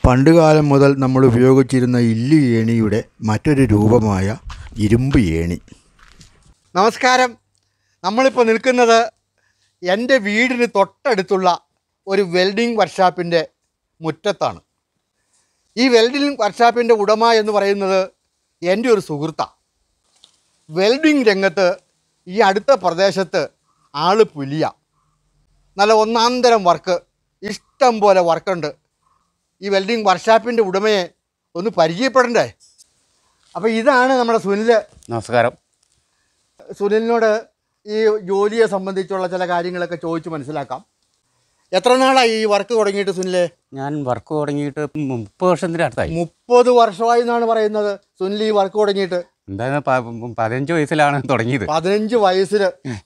പണ്ടുകാലം മുതൽ നമ്മൾ ഉപയോഗിച്ചിരുന്ന ഇല്ലി ഏണിയുടെ മറ്റൊരു രൂപമായ ഇരുമ്പ് ഏണി നമസ്കാരം നമ്മളിപ്പോൾ നിൽക്കുന്നത് എൻ്റെ വീടിന് തൊട്ടടുത്തുള്ള ഒരു വെൽഡിംഗ് വർക്ക്ഷാപ്പിൻ്റെ മുറ്റത്താണ് ഈ വെൽഡിംഗ് വർക്ക്ഷാപ്പിൻ്റെ ഉടമ എന്ന് പറയുന്നത് എൻ്റെ ഒരു സുഹൃത്താണ് വെൽഡിംഗ് രംഗത്ത് ഈ അടുത്ത പ്രദേശത്ത് ആള് പുലിയ നല്ല ഒന്നാന്തരം വർക്ക് ഇഷ്ടം പോലെ വർക്കുണ്ട് ഈ വെൽഡിംഗ് വർക്ക്ഷാപ്പിൻ്റെ ഉടമയെ ഒന്ന് പരിചയപ്പെടണ്ടേ അപ്പോൾ ഇതാണ് നമ്മുടെ സുനിൽ നമസ്കാരം സുനിലിനോട് ഈ ജോലിയെ സംബന്ധിച്ചുള്ള ചില കാര്യങ്ങളൊക്കെ ചോദിച്ച് മനസ്സിലാക്കാം എത്ര നാളായി ഈ വർക്ക് തുടങ്ങിയിട്ട് സുനിലെ ഞാൻ വർക്ക് തുടങ്ങിയിട്ട് മുപ്പത് വർഷത്തിന് അടുത്തായി മുപ്പത് വർഷമായി എന്നാണ് പറയുന്നത് സുനിൽ ഈ വർക്ക് തുടങ്ങിയിട്ട് എന്തായാലും പ- പതിനഞ്ച് വയസ്സിലാണ് തുടങ്ങിയത് പതിനഞ്ച് വയസ്സിൽ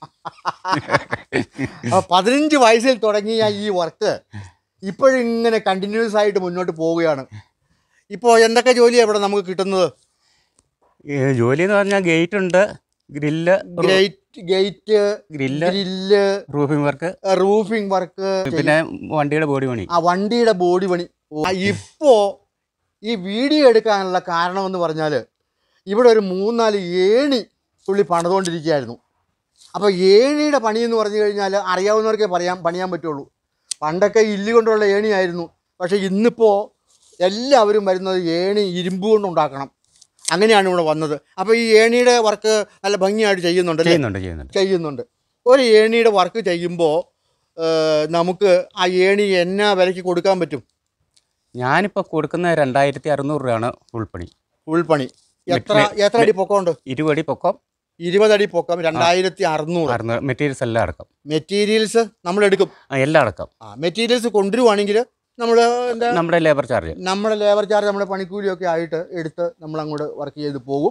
അപ്പൊ പതിനഞ്ച് വയസ്സിൽ തുടങ്ങിയ ഈ വർക്ക് ഇപ്പോഴിങ്ങനെ കണ്ടിന്യൂസ് ആയിട്ട് മുന്നോട്ട് പോവുകയാണ് ഇപ്പോൾ എന്തൊക്കെ ജോലിയാണ് ഇവിടെ നമുക്ക് കിട്ടുന്നത് ഈ ജോലി എന്ന് പറഞ്ഞാൽ ഗേറ്റ് ഉണ്ട് grill great gate grill grill roofing work roofing work പിന്നെ വണ്ടിയുടെ ബോഡി പണി ആ വണ്ടിയുടെ ബോഡി പണി ആ, ഇപ്പോ ഈ വീഡിയോ എടുക്കാനുള്ള കാരണമെന്ന് പറഞ്ഞാൽ ഇവിടെ ഒരു മൂന്നാല് ഏണി പുള്ളി പണിതുകൊണ്ടിരിക്കുകയായിരുന്നു അപ്പോൾ ഏണിയുടെ പണി എന്ന് പറഞ്ഞു കഴിഞ്ഞാൽ അറിയാവുന്നവർക്കേ പറയാൻ പണിയാൻ പറ്റുള്ളൂ പണ്ടൊക്കെ ഇല്ലി കൊണ്ടുള്ള ഏണിയായിരുന്നു പക്ഷേ ഇന്നിപ്പോൾ എല്ലാവരും വരുന്നത് ഏണി ഇരുമ്പ് കൊണ്ടുണ്ടാക്കണം അങ്ങനെയാണ് ഇവിടെ വന്നത് അപ്പോൾ ഈ ഏണിയുടെ വർക്ക് നല്ല ഭംഗിയായിട്ട് ചെയ്യുന്നുണ്ടല്ലേ ചെയ്യുന്നുണ്ട് ചെയ്യുന്നുണ്ട് ചെയ്യുന്നുണ്ട് ഒരു ഏണിയുടെ വർക്ക് ചെയ്യുമ്പോൾ നമുക്ക് ആ ഏണി എന്നാ വിലയ്ക്ക് കൊടുക്കാൻ പറ്റും ഞാനിപ്പോൾ കൊടുക്കുന്ന രണ്ടായിരത്തി അറുന്നൂറ് രൂപയാണ് ഫുൾ പണി ഫുൾ പണി എത്ര മെ- എത്ര അടി പൊക്കമുണ്ട് ഇരുപടി പൊക്കം ഇരുപതടി പൊക്കം രണ്ടായിരത്തി അറുന്നൂറ് അറുന്നൂറ് മെറ്റീരിയൽസ് എല്ലാം അടക്കം മെറ്റീരിയൽസ് നമ്മൾ എടുക്കും ആ, എല്ലാം അടക്കം ആ മെറ്റീരിയൽസ് കൊണ്ടുവരുവാണെങ്കിൽ നമ്മൾ എന്താ നമ്മുടെ ലേബർ ചാർജ് നമ്മുടെ ലേബർ ചാർജ് നമ്മുടെ പണിക്കൂലിയൊക്കെ ആയിട്ട് എടുത്ത് നമ്മൾ അങ്ങോട്ട് വർക്ക് ചെയ്ത് പോകും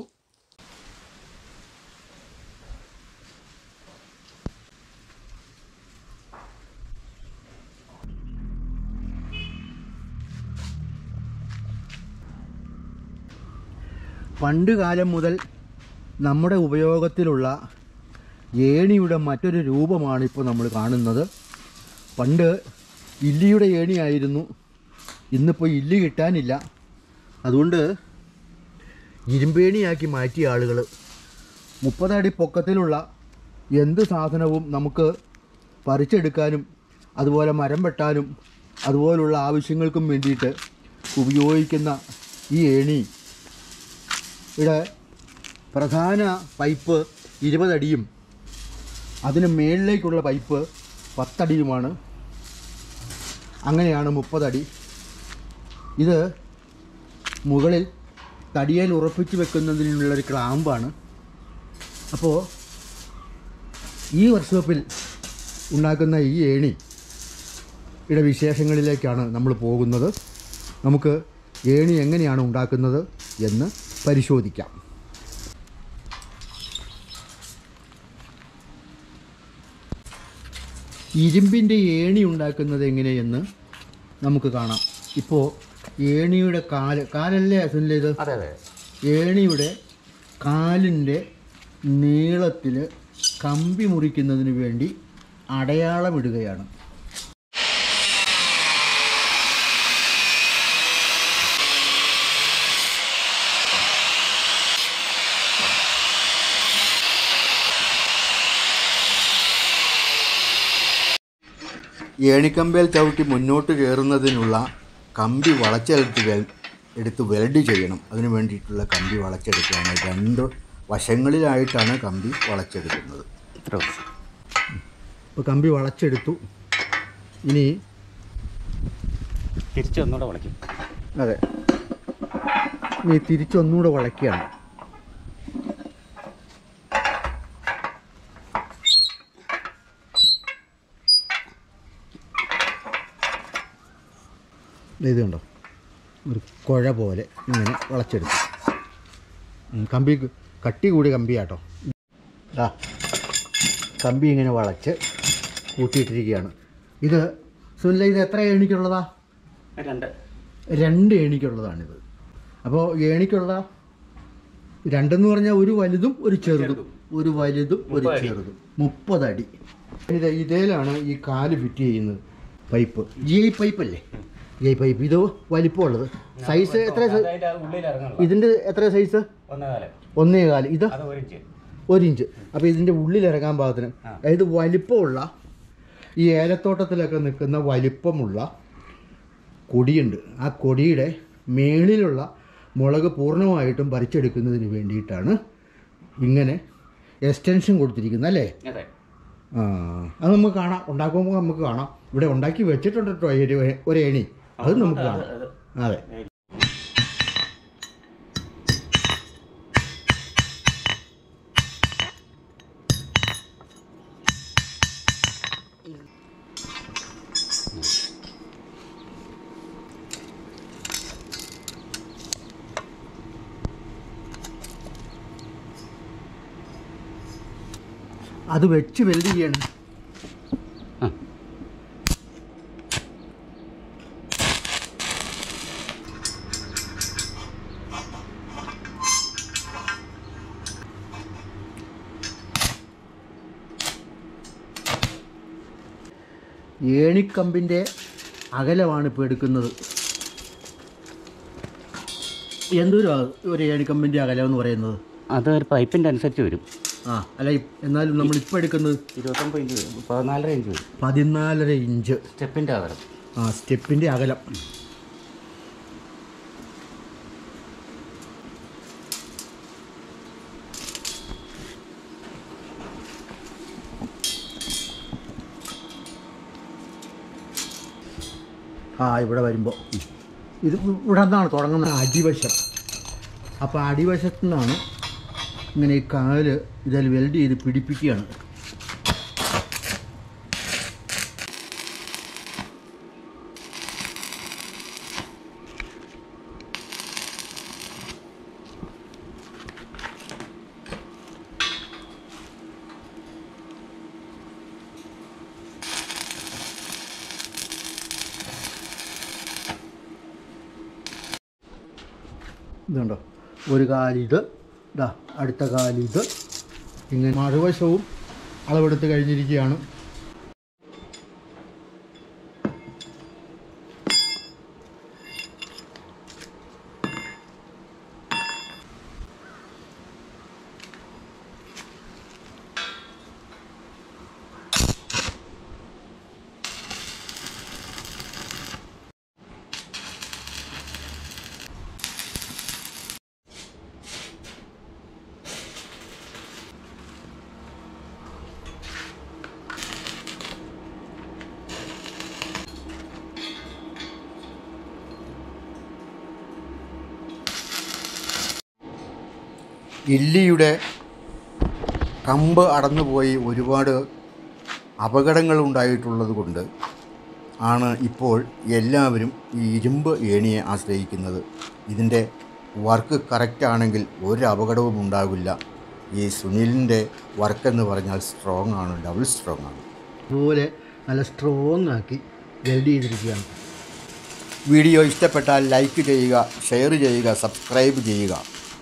പണ്ട് കാലം മുതൽ നമ്മുടെ ഉപയോഗത്തിലുള്ള ഏണിയുടെ മറ്റൊരു രൂപമാണ് ഇപ്പോൾ നമ്മൾ കാണുന്നത് പണ്ട് ഇല്ലിയുടെ ഏണിയായിരുന്നു ഇന്നിപ്പോൾ ഇല്ലി കിട്ടാനില്ല അതുകൊണ്ട് ഇരുമ്പേണിയാക്കി മാറ്റിയ ആളുകൾ മുപ്പതടി പൊക്കത്തിലുള്ള എന്ത് സാധനവും നമുക്ക് പറിച്ചെടുക്കാനും അതുപോലെ മരം വെട്ടാനും അതുപോലുള്ള ആവശ്യങ്ങൾക്കും വേണ്ടിയിട്ട് ഉപയോഗിക്കുന്ന ഈ ഏണി ഇവിടെ പ്രധാന പൈപ്പ് ഇരുപതടിയും അതിന് മേളിലേക്കുള്ള പൈപ്പ് പത്തടിയുമാണ് അങ്ങനെയാണ് മുപ്പതടി ഇത് മുകളിൽ തടിയേൽ ഉറപ്പിച്ച് വെക്കുന്നതിനുള്ളൊരു ക്ലാമ്പാണ് അപ്പോൾ ഈ വർക്ക്ഷോപ്പിൽ ഉണ്ടാക്കുന്ന ഈ ഏണി യുടെ വിശേഷങ്ങളിലേക്കാണ് നമ്മൾ പോകുന്നത് നമുക്ക് ഏണി എങ്ങനെയാണ് ഉണ്ടാക്കുന്നത് എന്ന് പരിശോധിക്കാം ഇരുമ്പിൻ്റെ ഏണി ഉണ്ടാക്കുന്നത് എങ്ങനെയെന്ന് നമുക്ക് കാണാം ഇപ്പോൾ ഏണിയുടെ കാല് കാലല്ലേ സുനിൽ ഇത് അതെ അതെ ഏണിയുടെ കാലിൻ്റെ നീളത്തിൽ കമ്പി മുറിക്കുന്നതിന് വേണ്ടി അടയാളമിടുകയാണ് ഏണിക്കമ്പേൽ ചവിട്ടി മുന്നോട്ട് കയറുന്നതിനുള്ള കമ്പി വളച്ചെടുത്ത് വെൽ എടുത്ത് വെൽഡ് ചെയ്യണം അതിന് വേണ്ടിയിട്ടുള്ള കമ്പി വളച്ചെടുക്കുകയാണ് രണ്ട് വശങ്ങളിലായിട്ടാണ് കമ്പി വളച്ചെടുക്കുന്നത് ഇത്ര ഇപ്പോൾ കമ്പി വളച്ചെടുത്തു ഇനി തിരിച്ച് ഒന്നുകൂടെ വിളിക്കും അതെ ഇനി തിരിച്ചൊന്നുകൂടെ വളയ്ക്കുകയാണ് ദേ ഇത് കണ്ടോ ഒരു കുഴ പോലെ ഇങ്ങനെ വളച്ചെടുക്കും ഉം, കമ്പി കട്ടി കൂടിയ കമ്പിയാട്ടോ ആ കമ്പി ഇങ്ങനെ വളച്ച് കൂട്ടിയിട്ടിരിക്കുകയാണ് ഇത് സുനില ഇത് എത്ര എണ്ണിക്കുള്ളതാ രണ്ട് രണ്ട് ഏണിക്കുള്ളതാണിത് അപ്പോൾ ഏണിക്കുള്ള രണ്ടെന്ന് പറഞ്ഞാൽ ഒരു വലുതും ഒരു ചെറുതും ഒരു വലുതും ഒരു ചെറുതും മുപ്പതടി ഇത് ഇതേലാണ് ഈ കാല് ഫിറ്റ് ചെയ്യുന്നത് പൈപ്പ് ജി ഐ പൈപ്പ് അല്ലേ ഈ പൈപ്പ് ഇത് വലിപ്പമുള്ളത് സൈസ് എത്ര സൈ- ഇതിൻ്റെ എത്ര സൈസ് ഒന്നേ കാല് ഇത് അത് ഒരു ഇഞ്ച് ഒരു ഇഞ്ച് അപ്പോൾ ഇതിൻ്റെ ഉള്ളിൽ ഇറങ്ങാൻ പാകത്തിന് അതായത് വലിപ്പമുള്ള ഈ ഏലത്തോട്ടത്തിലൊക്കെ നിൽക്കുന്ന വലിപ്പമുള്ള കൊടിയുണ്ട് ആ കൊടിയുടെ മേളിലുള്ള മുളക് പൂർണ്ണമായിട്ടും പറിച്ചെടുക്കുന്നതിന് വേണ്ടിയിട്ടാണ് ഇങ്ങനെ എക്സ്റ്റൻഷൻ കൊടുത്തിരിക്കുന്നത് അല്ലേ അതെ ആ അത് നമുക്ക് കാണാം ഉണ്ടാക്കുമ്പോൾ നമുക്ക് കാണാം ഇവിടെ ഉണ്ടാക്കി വെച്ചിട്ടുണ്ട് കേട്ടോ ഒരു ഒരു ഏണി അത് നമുക്ക് കാണാം അതെ അത് വെച്ച് വെൽഡ് ചെയ്യണം ആ. ഏണിക്കമ്പിൻ്റെ അകലമാണ് ഇപ്പോൾ എടുക്കുന്നത് എന്തൊരു ഒരു ഏണിക്കമ്പിൻ്റെ അകലം എന്ന് പറയുന്നത് അത് ഒരു പൈപ്പിൻ്റെ അനുസരിച്ച് വരും ആ അല്ല ഇ- എന്നാലും നമ്മൾ ഇപ്പോൾ എടുക്കുന്നത് ഇരുപത്തൊമ്പത് ഇഞ്ച് വരും പതിനാലര ഇഞ്ച് വരും പതിനാലര ഇഞ്ച് സ്റ്റെപ്പിൻ്റെ അകലം ആ സ്റ്റെപ്പിൻ്റെ അകലം ആ ഇവിടെ വരുമ്പോൾ ഇത് ഇവിടെ നിന്നാണ് തുടങ്ങുന്നത് അടിവശം അപ്പോൾ അടിവശത്തു നിന്നാണ് ഇങ്ങനെ ഈ കാല് ഇതിൽ വെൽഡ് ചെയ്ത് പിടിപ്പിക്കുകയാണ് ഇതുണ്ടോ ഒരു കാലിത് ഇതാ അടുത്ത കാലിത് ഇങ്ങനെ മറുവശവും അളവെടുത്ത് കഴിഞ്ഞിരിക്കുകയാണ് ഇല്ലിയുടെ കമ്പ് അടന്നുപോയി ഒരുപാട് അപകടങ്ങൾ ഉണ്ടായിട്ടുള്ളത് കൊണ്ട് ആണ് ഇപ്പോൾ എല്ലാവരും ഈ ഇരുമ്പ് ഏണിയെ ആശ്രയിക്കുന്നത് ഇതിൻ്റെ വർക്ക് കറക്റ്റ് ആണെങ്കിൽ ഒരു അപകടവും ഉണ്ടാവില്ല ഈ സുനിലിൻ്റെ വർക്ക് എന്ന് പറഞ്ഞാൽ സ്ട്രോങ് ആണ് ഡബിൾ സ്ട്രോങ് ആണ് അതുപോലെ നല്ല സ്ട്രോങ് ആക്കി വെൽഡ് ചെയ്തിരിക്കുകയാണ് വീഡിയോ ഇഷ്ടപ്പെട്ടാൽ ലൈക്ക് ചെയ്യുക ഷെയർ ചെയ്യുക സബ്സ്ക്രൈബ് ചെയ്യുക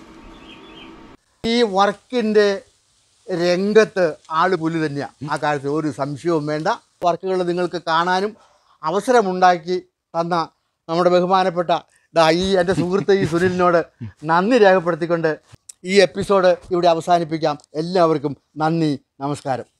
ഈ വർക്കിൻ്റെ രംഗത്ത് ആള് പുലി തന്നെയാണ് ആ കാര്യത്തിൽ ഒരു സംശയവും വേണ്ട വർക്കുകൾ നിങ്ങൾക്ക് കാണാനും അവസരമുണ്ടാക്കി തന്ന നമ്മുടെ ബഹുമാനപ്പെട്ട ദാ ഈ എൻ്റെ സുഹൃത്ത് ഈ സുനിലിനോട് നന്ദി രേഖപ്പെടുത്തിക്കൊണ്ട് ഈ എപ്പിസോഡ് ഇവിടെ അവസാനിപ്പിക്കാം എല്ലാവർക്കും നന്ദി നമസ്കാരം